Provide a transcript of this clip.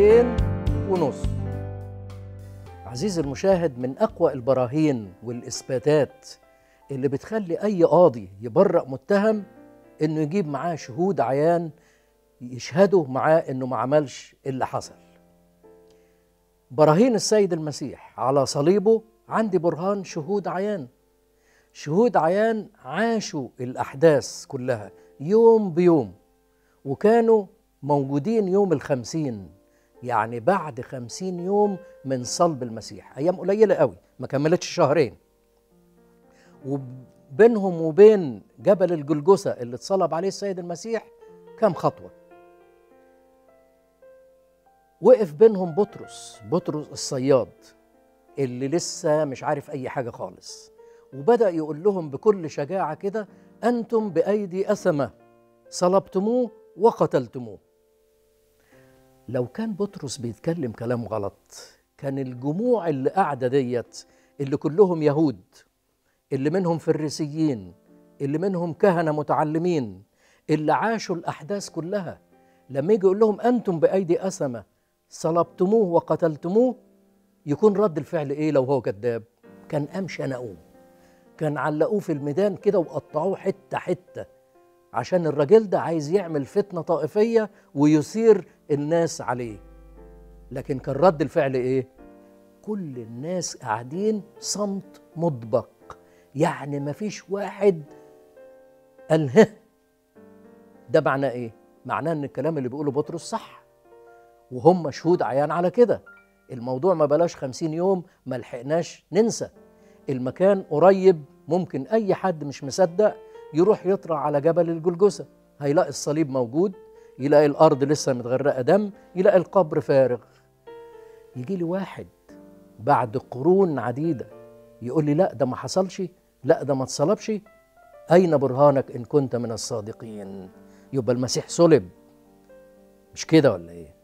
سنتين ونص عزيزي المشاهد من أقوى البراهين والإثباتات اللي بتخلي أي قاضي يبرأ متهم إنه يجيب معاه شهود عيان يشهدوا معاه إنه ما عملش اللي حصل براهين السيد المسيح على صليبه عندي برهان شهود عيان شهود عيان عاشوا الأحداث كلها يوم بيوم وكانوا موجودين يوم الخمسين يعني بعد خمسين يوم من صلب المسيح أيام قليلة قوي ما كملتش شهرين وبينهم وبين جبل الجلجثة اللي اتصلب عليه السيد المسيح كم خطوة وقف بينهم بطرس بطرس الصياد اللي لسه مش عارف أي حاجة خالص وبدأ يقول لهم بكل شجاعة كده أنتم بأيدي أثمة صلبتموه وقتلتموه لو كان بطرس بيتكلم كلام غلط كان الجموع اللي قاعدة ديت اللي كلهم يهود اللي منهم فريسيين اللي منهم كهنة متعلمين اللي عاشوا الأحداث كلها لما يجي يقول لهم أنتم بأيدي أثمة صلبتموه وقتلتموه يكون رد الفعل إيه لو هو كذاب كان قام شنقوه كان علقوه في الميدان كده وقطعوه حتة حتة عشان الراجل ده عايز يعمل فتنة طائفية ويثير الناس عليه لكن كان رد الفعل ايه كل الناس قاعدين صمت مطبق يعني مفيش واحد قال ها ده معناه ايه معناه ان الكلام اللي بيقوله بطرس صح وهم شهود عيان على كده الموضوع ما بلاش خمسين يوم ما لحقناش ننسى المكان قريب ممكن اي حد مش مصدق يروح يطرع على جبل الجلجثة هيلاقي الصليب موجود يلاقي الأرض لسه متغرقة دم يلاقي القبر فارغ يجي لي واحد بعد قرون عديدة يقول لي لا ده ما حصلش لا ده ما اتصلبش أين برهانك إن كنت من الصادقين يبقى المسيح صلب مش كده ولا إيه